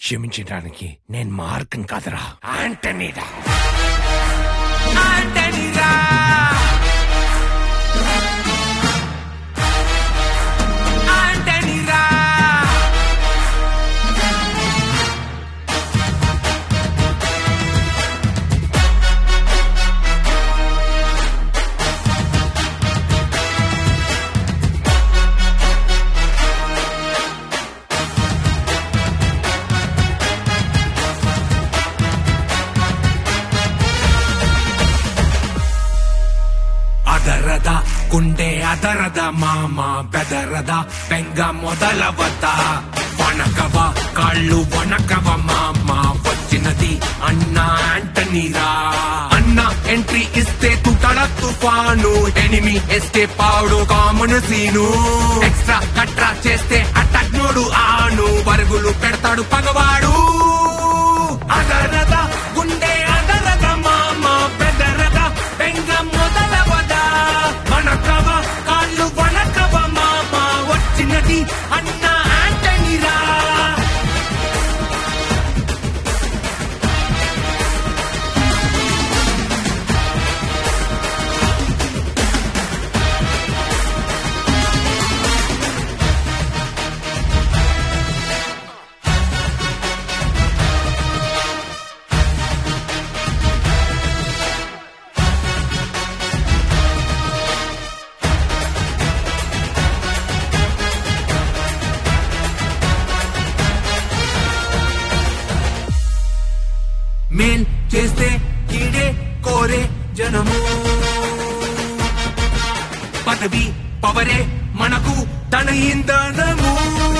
క్షమించడానికి నేను మార్గం కాదురా ఆంటనీరా ఆంటనీరా ఆంటనీరా ಅದರದ ಗುಂಡೆ ಅದರದ ಮಾಮ ಬೆದರದ ಬೆಂಗ ಮೊದಲವದ వణకవ కాళ్ళు వణకవ మామ వచ్చినది అన్న ఆంటనీరా అన్న ఎంట్రీ ఇస్తే తుటడ తుఫాను ఎనిమి ఎస్కేప్ పావుడు కామన్ సీను ఎక్స్ట్రా కట్రా చేస్తే అటాక్ నోడు ఆను పరుగులు పెడతాడు పగవాడు అదరద గుండె అదరద మామ బెదరద బెంగ మొదలవద వణకవ కాళ్ళు వణకవ మామ వచ్చినది అన్న ఆంటనీరా మేల్ చేస్తే కీడే కోరే జనము పదవి పవరే మనకు తన ఇంధనము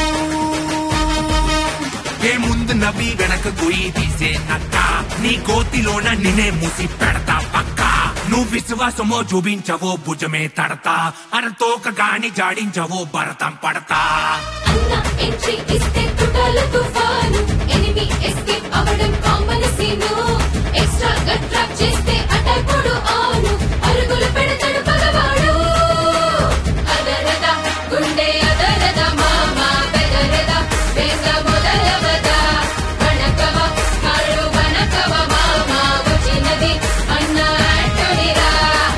ఏ ముందు నవ్వి వెనక గొయ్యి తీసే నక్క నీ గోతిలోన నినే మూసి పెడతా పక్క నువ్వు విశ్వాసమో చూపించవో భుజమే తడతా అరతోక గాని జాడించవో భరతం పడతా అన్న ఎంట్రీ ఇస్తే తుటాల తుఫాను ఎనిమి ఎస్కేప్ అవడం కామన్ సీను ఎక్స్ట్రా గట్రా చేస్తే అటాక్ పొడు ఆను అరుగులు పెడతాడు పగవాడు అదరద గుండె అదరద మామ బెదరద బేగ మొదలవద వణకవ కాళ్ళు వణకవ మామ వచ్చినది అన్న ఆంటోనీరా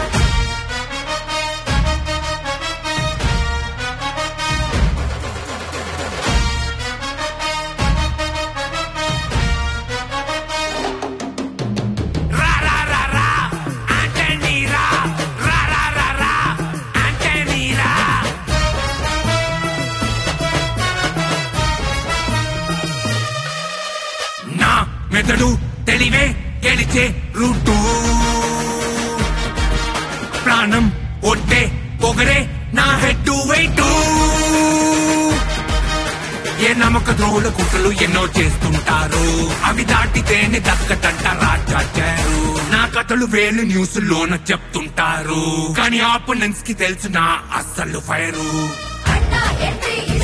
రా రా రా రా ఆంటనీరా రా రా రా రా ఆంటనీరా నా మెదడు తెలివే గెలిచే రూటు ప్రాణం ఒట్టే పొగరే నా హెడ్ వెయిట్ ఏ నమ్మక ద్రోహుల కుట్రలు ఎన్నో చేస్తుంటారు అవి దాటితేనే దక్కటంట రాజాచారు నా కథలు వేలు న్యూస్ లోన చెప్తుంటారు కానీ ఆపోనెంట్స్ కి తెలుసు నా అస్సలు ఫైరు అన్న ఎంట్రీ